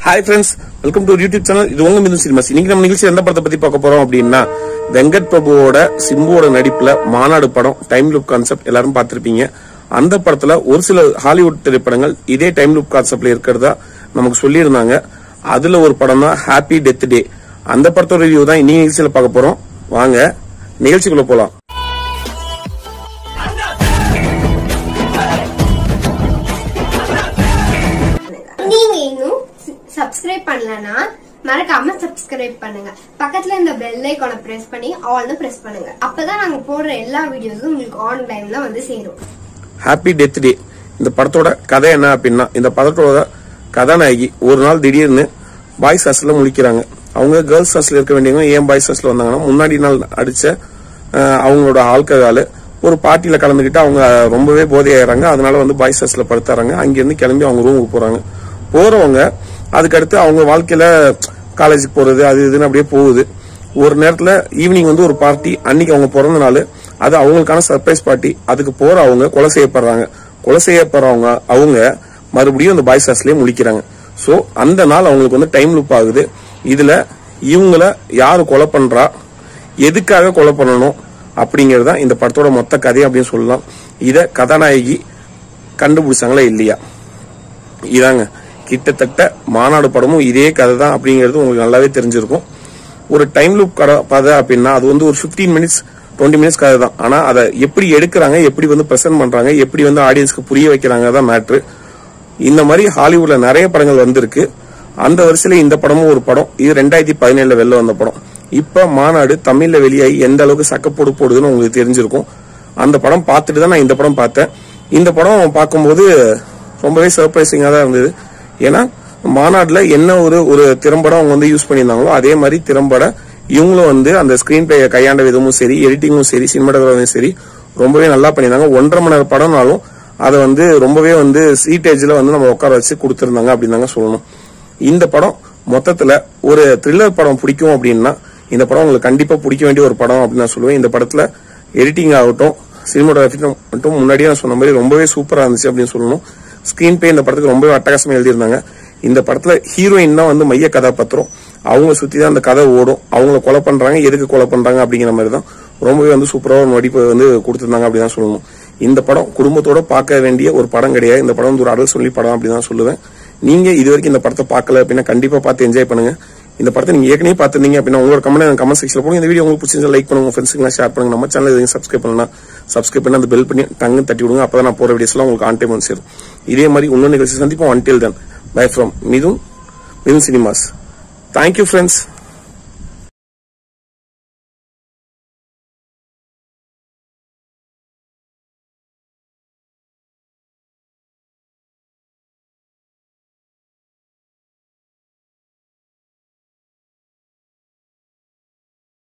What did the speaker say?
hi friends welcome to YouTube channel இது உங்க Mithun cinemas இன்னைக்கு நம்ம நிகழ்ச்சி எந்த படத்தை பத்தி பார்க்க போறோம் அப்படின்னா வெங்கட் பிரபுவோட சிம்புவோட நடிப்புல மாநாடு படம் டைம் லூப் கான்செப்ட் எல்லாரும் பார்த்திருப்பீங்க அந்த படத்துல ஒரு சில ஹாலிவுட் திரைப்படங்கள் இதே டைம் லூப் கான்செப்ட்ல இருக்கிறதா நமக்கு சொல்லியிருந்தாங்க அதுல ஒரு படம் தான் ஹாப்பி டெத் டே அந்த படத்தோட ரிவ்யூ தான் இன்னைக்கு நிகழ்ச்சியில பார்க்க போறோம் வாங்க நிகழ்ச்சிக்குள்ள போலாம் நீங்க இன்னும் சப்ஸ்கிரைப் பண்ணலனா மறக்காம சப்ஸ்கிரைப் பண்ணுங்க பக்கத்துல இந்த பெல் ஐகானை பிரஸ் பண்ணி ஆல்னு பிரஸ் பண்ணுங்க அப்பதான் நாங்க போடுற எல்லா வீடியோஸும் உங்களுக்கு ஆன் டைம்ல வந்து சேரும் ஹாப்பி டெத் டே இந்த படத்தோட கதை என்ன அப்படின்னா இந்த படத்தோட கதாநாயகி ஒரு நாள் திடீர்னு பாய்ஸ் ஹாஸ்டல்ல முழிக்கிறாங்க அவங்க கேர்ள்ஸ் ஹாஸ்டல் இருக்க வேண்டியவங்க ஏன் பாய்ஸ் ஹாஸ்டல் வந்தாங்கன்னா முன்னாடி நாள் அடிச்ச அஹ், அவங்களோட ஆல்கஹால் ஒரு பார்ட்டியில கலந்துக்கிட்டு அவங்க ரொம்பவே போதையாயிறாங்க அதனால வந்து பாய்ஸ் ஹாஸ்டல்ல படுத்துறாங்க அங்கிருந்து கிளம்பி அவங்க ரூமுக்கு போறாங்க போறவங்க அதுக்கடுத்து அவங்க வாழ்க்கையில காலேஜுக்கு போறது அது இதுன்னு அப்படியே போகுது ஒரு நேரத்துல ஈவினிங் வந்து ஒரு பார்ட்டி அன்னைக்கு அவங்க பிறந்த நாள் அது அவங்களுக்கான சர்ப்ரைஸ் பார்ட்டி அதுக்கு போற அவங்க கொலை செய்யப்படுறாங்க கொலை செய்யப்படுறவங்க அவங்க மறுபடியும் அந்த பாய்ஸ் ஹாஸ்லயே முழிக்கிறாங்க சோ அந்த நாள் அவங்களுக்கு வந்து டைம் லூப் ஆகுது இதுல இவங்கள யாரு கொலை பண்றா எதுக்காக கொலை பண்ணணும் அப்படிங்கறது தான் இந்த படத்தோட மொத்த கதை அப்படின்னு சொல்லலாம் இத கதாநாயகி கண்டுபிடிச்சாங்களா இல்லையா இதாங்க கிட்டத்தட்ட மாநாடு படமும் இதே கதை தான் அப்படிங்கிறது உங்களுக்கு நல்லாவே தெரிஞ்சிருக்கும் ஒரு டைம் லூப் கதை கதை அப்படின்னா அது வந்து ஒரு 15 மினிட்ஸ் டுவெண்ட்டி மினிட்ஸ் கதை தான் ஆனா அதை எப்படி எடுக்கிறாங்க எப்படி வந்து பிரசன்ட் பண்றாங்க எப்படி வந்து ஆடியன்ஸ்க்கு புரிய வைக்கிறாங்க தான் மேட்ரு இந்த மாதிரி ஹாலிவுட்ல நிறைய படங்கள் வந்திருக்கு அந்த வரிசையில இந்த படமும் ஒரு படம் இது ரெண்டாயிரத்தி பதினேழுல வெளில வந்த படம் இப்ப மாநாடு தமிழ்ல வெளியாகி எந்த அளவுக்கு சக்கப்போடு போடுதுன்னு உங்களுக்கு தெரிஞ்சிருக்கும் அந்த படம் பார்த்துட்டு தான் நான் இந்த படம் பார்த்தேன் இந்த படம் பார்க்கும்போது ரொம்பவே சர்ப்ரைசிங்கா தான் இருந்தது ஏன்னா மாநாடுல என்ன ஒரு ஒரு திறம்பட அவங்க வந்து யூஸ் பண்ணியிருந்தாங்களோ அதே மாதிரி திறம்பட இவங்களும் வந்து அந்த ஸ்கிரீன் பிளே கையாண்ட விதமும் சரி எடிட்டிங்கும் சரி சினிமாட்டோகிராஃபியும் சரி ரொம்பவே நல்லா பண்ணியிருந்தாங்க ஒன்றரை மணி நேரம் படம்னாலும் அதை வந்து ரொம்பவே வந்து சீட்டேஜ்ல வந்து நம்ம உட்கார வச்சு கொடுத்துருந்தாங்க அப்படின்னு தாங்க சொல்லணும் இந்த படம் மொத்தத்துல ஒரு த்ரில்லர் படம் பிடிக்கும் அப்படின்னா இந்த படம் உங்களுக்கு கண்டிப்பா பிடிக்க வேண்டிய ஒரு படம் அப்படின்னு நான் சொல்லுவேன் இந்த படத்துல எடிட்டிங் ஆகட்டும் சினிமாட்டோகிராஃபி மட்டும் முன்னாடியே நான் சொன்ன மாதிரி ரொம்பவே சூப்பரா இருந்துச்சு அப்படின்னு சொல்லணும் ஸ்கிரீன் பே இந்த படத்துக்கு ரொம்பவே அட்டகாசமா எழுதியிருந்தாங்க இந்த படத்துல ஹீரோயின் தான் வந்து மைய கதாபாத்திரம் அவங்க சுத்தி தான் அந்த கதை ஓடும் அவங்கள கொலை பண்றாங்க எதுக்கு கொலை பண்றாங்க அப்படிங்கிற மாதிரி தான் ரொம்பவே வந்து சூப்பரா ஒரு நடிப்பு வந்து கொடுத்திருந்தாங்க அப்படின்னு தான் சொல்லணும் இந்த படம் குடும்பத்தோட பார்க்க வேண்டிய ஒரு படம் கிடையாது இந்த படம் வந்து ஒரு அடல் சொல்லி படம் அப்படின்னு தான் சொல்லுவேன் நீங்க இது வரைக்கும் இந்த படத்தை பார்க்கல அப்படின்னா கண்டிப்பா பார்த்து என்ஜாய் பண்ணுங்க இந்த படத்தை நீங்க ஏற்கனவே பார்த்திருந்தீங்க அப்படின்னா உங்களோட கமெண்ட் கமெண்ட் செக்ஷன்ல போடுங்க இந்த வீடியோ உங்களுக்கு பிடிச்சிருந்தா லைக் பண்ணுங்க உங்க ஃப்ரெண்ட்ஸ்க்கு ஷேர் பண்ணுங்க நம்ம சேனல் எதையும் சப்ஸ்கிரைப் பண்ணலாம் சப்ஸ்கிரைப் பண்ணி அந்த பெல் பண்ணி டங்கு தட்டி விடுங்க அப்பதான் நான் போற வீடியோஸ்லாம் உங்களுக்கு ஆன் டைம் வந்து சேரும் இதே மாதிரி இன்னொரு நிகழ்ச்சி சந்திப்போம் until then bye from Mithun Mithun cinemas thank you friends